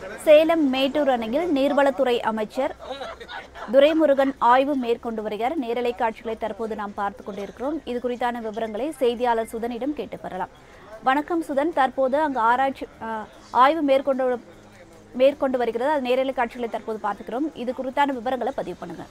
சேலம் மேட்டூர் அணையில் நீர்வளத்துறை அமைச்சர் துரைமுருகன் ஆய்வு மேற்கொண்டு வருகிறார் நேரலை காட்சிகளை தற்போது நாம் பார்த்து கொண்டிருக்கிறோம் இது குறித்தான விவரங்களை செய்தியாளர் சுதனிடம் கேட்டு பெறலாம் வணக்கம் சுதன் தற்போது அங்கு ஆராய்ச்சி அஹ், ஆய்வு மேற்கொண்டு மேற்கொண்டு வருகிறது அது நேரலை காட்சிகளை தற்போது பார்த்துக்கிறோம் இது குறித்தான விவரங்களை பதிவு பண்ணுங்க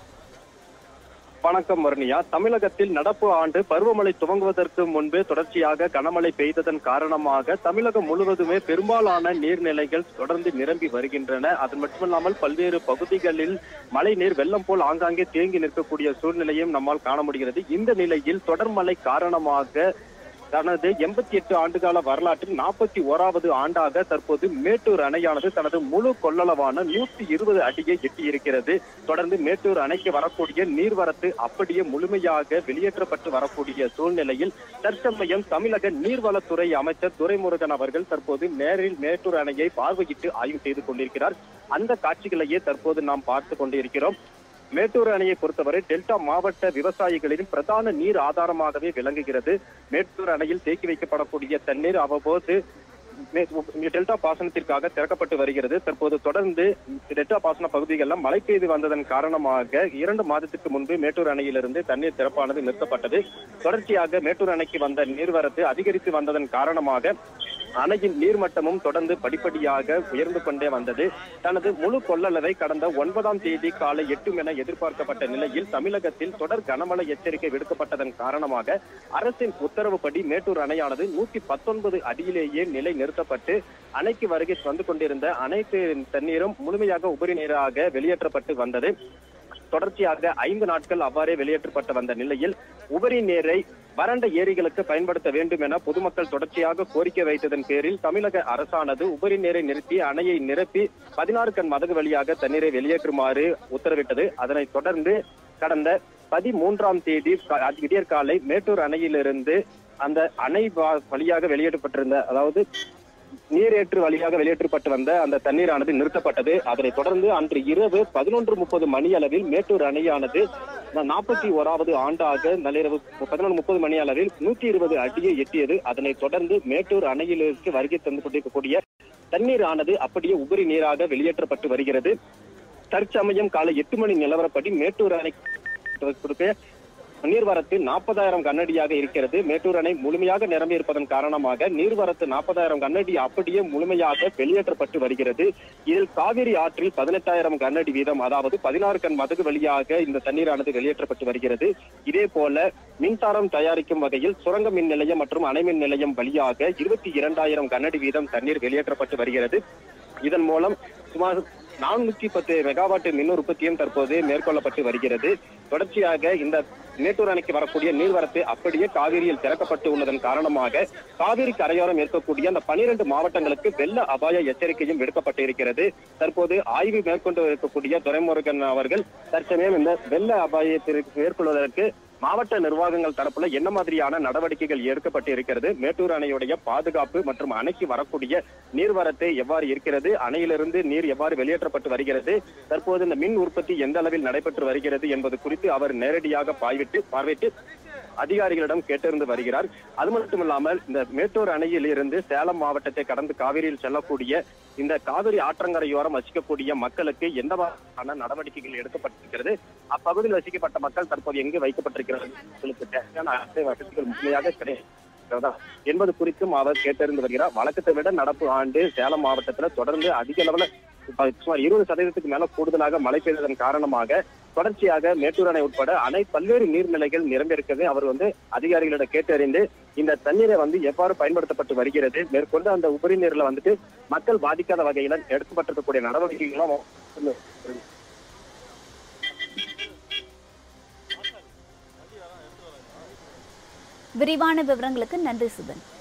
வணக்கம் வர்ணியா தமிழகத்தில் நடப்பு ஆண்டு பருவமழை துவங்குவதற்கு முன்பே தொடர்ச்சியாக கனமழை பெய்ததன் காரணமாக தமிழகம் முழுவதுமே பெரும்பாலான நீர்நிலைகள் தொடர்ந்து நிரம்பி வருகின்றன அது மட்டுமல்லாமல் பல்வேறு பகுதிகளில் மழை நீர் வெள்ளம் போல் ஆங்காங்கே தேங்கி நிற்கக்கூடிய சூழ்நிலையும் நம்மால் காண முடிகிறது இந்த நிலையில் தொடர்மழை காரணமாக தனது எண்பத்தி எட்டு ஆண்டுகால வரலாற்றில் நாற்பத்தி ஓராவது ஆண்டாக தற்போது மேட்டூர் அணையானது தனது முழு கொள்ளளவான நூற்றி இருபது அடியை எட்டியிருக்கிறது தொடர்ந்து மேட்டூர் அணைக்கு வரக்கூடிய நீர்வரத்து அப்படியே முழுமையாக வெளியேற்றப்பட்டு வரக்கூடிய சூழ்நிலையில் தற்சமயம் தமிழக நீர்வளத்துறை அமைச்சர் துரைமுருகன் அவர்கள் தற்போது நேரில் மேட்டூர் அணையை பார்வையிட்டு ஆய்வு செய்து கொண்டிருக்கிறார் அந்த காட்சிகளையே தற்போது நாம் பார்த்து கொண்டிருக்கிறோம் மேட்டூர் அணையை பொறுத்தவரை டெல்டா மாவட்ட விவசாயிகளின் பிரதான நீர் ஆதாரமாகவே விளங்குகிறது மேட்டூர் அணையில் தேக்கி வைக்கப்படக்கூடிய தண்ணீர் அவ்வப்போது மே- டெல்டா பாசனத்திற்காக திறக்கப்பட்டு வருகிறது தற்போது தொடர்ந்து டெல்டா பாசன பகுதிகளில் மழை பெய்து வந்ததன் காரணமாக இரண்டு மாதத்துக்கு முன்பு மேட்டூர் அணையிலிருந்து தண்ணீர் திறப்பானது நிறுத்தப்பட்டது தொடர்ச்சியாக மேட்டூர் அணைக்கு வந்த நீர்வரத்து அதிகரித்து வந்ததன் காரணமாக அணையின் நீர்மட்டமும் தொடர்ந்து படிப்படியாக உயர்ந்து கொண்டே வந்தது தனது முழு கொள்ளளவை கடந்த ஒன்பதாம் தேதி காலை எட்டும் என எதிர்பார்க்கப்பட்ட நிலையில் தமிழகத்தில் தொடர் கனமழை எச்சரிக்கை விடுக்கப்பட்டதன் காரணமாக அரசின் உத்தரவுப்படி மேட்டூர் அணையானது நூத்தி பத்தொன்பது அடியிலேயே நிலை நிறுத்தப்பட்டு அணைக்கு வருகை வந்து கொண்டிருந்த அனைத்து தண்ணீரும் முழுமையாக உபரி நீராக வெளியேற்றப்பட்டு வந்தது தொடர்ச்சியாக ஐந்து நாட்கள் அவ்வாறே வெளியேற்றப்பட்டு வந்த நிலையில் உபரி நீரை வறண்ட ஏரிகளுக்கு பயன்படுத்த வேண்டும் என பொதுமக்கள் தொடர்ச்சியாக கோரிக்கை வைத்ததன் பேரில் தமிழக அரசானது உபரி நீரை நிறுத்தி அணையை நிரப்பி பதினாறு கண் மதகு வழியாக தண்ணீரை வெளியேற்றுமாறு உத்தரவிட்டது அதனைத் தொடர்ந்து கடந்த பதிமூன்றாம் தேதி கா- விடியற்காலை மேட்டூர் அணையிலிருந்து அந்த அணை வா- வழியாக வெளியேற்றப்பட்டிருந்த அதாவது நீரேற்று வழியாக வெளியேற்றப்பட்டு வந்த அந்த தண்ணீரானது நிறுத்தப்பட்டது அதனைத் தொடர்ந்து அன்று இரவு பதினொன்று முப்பது மணி அளவில் மேட்டூர் அணையானது நாற்பத்தி ஓராவது ஆண்டாக நள்ளிரவு பதினொன்று முப்பது மணி அளவில் நூற்றி இருபது அடியை எட்டியது அதனைத் தொடர்ந்து மேட்டூர் அணையிலிருக்கு வருகை தந்து கொண்டிருக்கக்கூடிய தண்ணீர் ஆனது அப்படியே உபரி நீராக வெளியேற்றப்பட்டு வருகிறது தற்சமயம் காலை எட்டு மணி நிலவரப்படி மேட்டூர் அணை கொடுக்க நீர்வரத்து நாற்பதாயிரம் கண்ணடியாக இருக்கிறது மேட்டூர் அணை முழுமையாக நிரம்பி இருப்பதன் காரணமாக நீர்வரத்து நாற்பதாயிரம் கண்ணடி அப்படியே முழுமையாக வெளியேற்றப்பட்டு வருகிறது இதில் காவிரி ஆற்றில் பதினெட்டாயிரம் கண்ணடி வீதம் அதாவது பதினாறு கண் மதகு வழியாக இந்த தண்ணீரானது வெளியேற்றப்பட்டு வருகிறது இதே போல மின்சாரம் தயாரிக்கும் வகையில் சுரங்க மின் நிலையம் மற்றும் அணை மின் நிலையம் வழியாக இருபத்தி இரண்டாயிரம் கண்ணடி வீதம் தண்ணீர் வெளியேற்றப்பட்டு வருகிறது இதன் மூலம் சுமார் நானூற்றி பத்து மெகாவாட் மின் உற்பத்தியும் தற்போது மேற்கொள்ளப்பட்டு வருகிறது தொடர்ச்சியாக இந்த மேட்டூர் அணைக்கு வரக்கூடிய நீர்வரத்து அப்படியே காவிரியில் திறக்கப்பட்டு உள்ளதன் காரணமாக காவிரி கரையோரம் இருக்கக்கூடிய அந்த பனிரெண்டு மாவட்டங்களுக்கு வெள்ள அபாய எச்சரிக்கையும் விடுக்கப்பட்டு இருக்கிறது தற்போது ஆய்வு மேற்கொண்டு இருக்கக்கூடிய துரைமுருகன் அவர்கள் தற்சமயம் இந்த வெள்ள அபாயத்திற்கு மேற்கொள்வதற்கு மாவட்ட நிர்வாகங்கள் தரப்புல என்ன மாதிரியான நடவடிக்கைகள் எடுக்கப்பட்டு இருக்கிறது மேட்டூர் அணையுடைய பாதுகாப்பு மற்றும் அணைக்கு வரக்கூடிய நீர்வரத்து எவ்வாறு இருக்கிறது அணையிலிருந்து நீர் எவ்வாறு வெளியேற்றப்பட்டு வருகிறது தற்போது இந்த மின் உற்பத்தி எந்த அளவில் நடைபெற்று வருகிறது என்பது குறித்து அவர் நேரடியாக பாய்விட்டு பார்வையிட்டு அதிகாரிகளிடம் கேட்டறிந்து வருகிறார் அது மட்டுமில்லாமல் இந்த மேட்டூர் அணையில் இருந்து சேலம் மாவட்டத்தை கடந்து காவிரியில் செல்லக்கூடிய இந்த காவிரி ஆற்றங்கரையோரம் வசிக்கக்கூடிய மக்களுக்கு எந்த வகையான நடவடிக்கைகள் எடுக்கப்பட்டிருக்கிறது அப்பகுதியில் வசிக்கப்பட்ட மக்கள் தற்போது எங்கு வைக்கப்பட்டிருக்கிறது மக்களுக்கு தேவையான அடிப்படை வசதிகள் முழுமையாக கிடைக்கிறதா என்பது குறித்தும் அவர் கேட்டறிந்து வருகிறார் வழக்கத்தை விட நடப்பு ஆண்டு சேலம் மாவட்டத்துல தொடர்ந்து அதிக அளவுல இப்ப சுமார் இருபது சதவீதத்துக்கு மேல கூடுதலாக மழை பெய்ததன் காரணமாக தொடர்ச்சியாக மேட்டூர் அணை உட்பட அணை பல்வேறு நீர்நிலைகள் நிரம்பியிருக்கிறது அவர் வந்து அதிகாரிகளிடம் கேட்டறிந்து இந்த தண்ணீரை வந்து எவ்வாறு பயன்படுத்தப்பட்டு வருகிறது மேற்கொண்டு அந்த உபரி நீர்ல வந்துட்டு மக்கள் பாதிக்காத வகையில எடுக்கப்பட்டிருக்கக்கூடிய நடவடிக்கைகளும் விரிவான விவரங்களுக்கு நன்றி சுதன்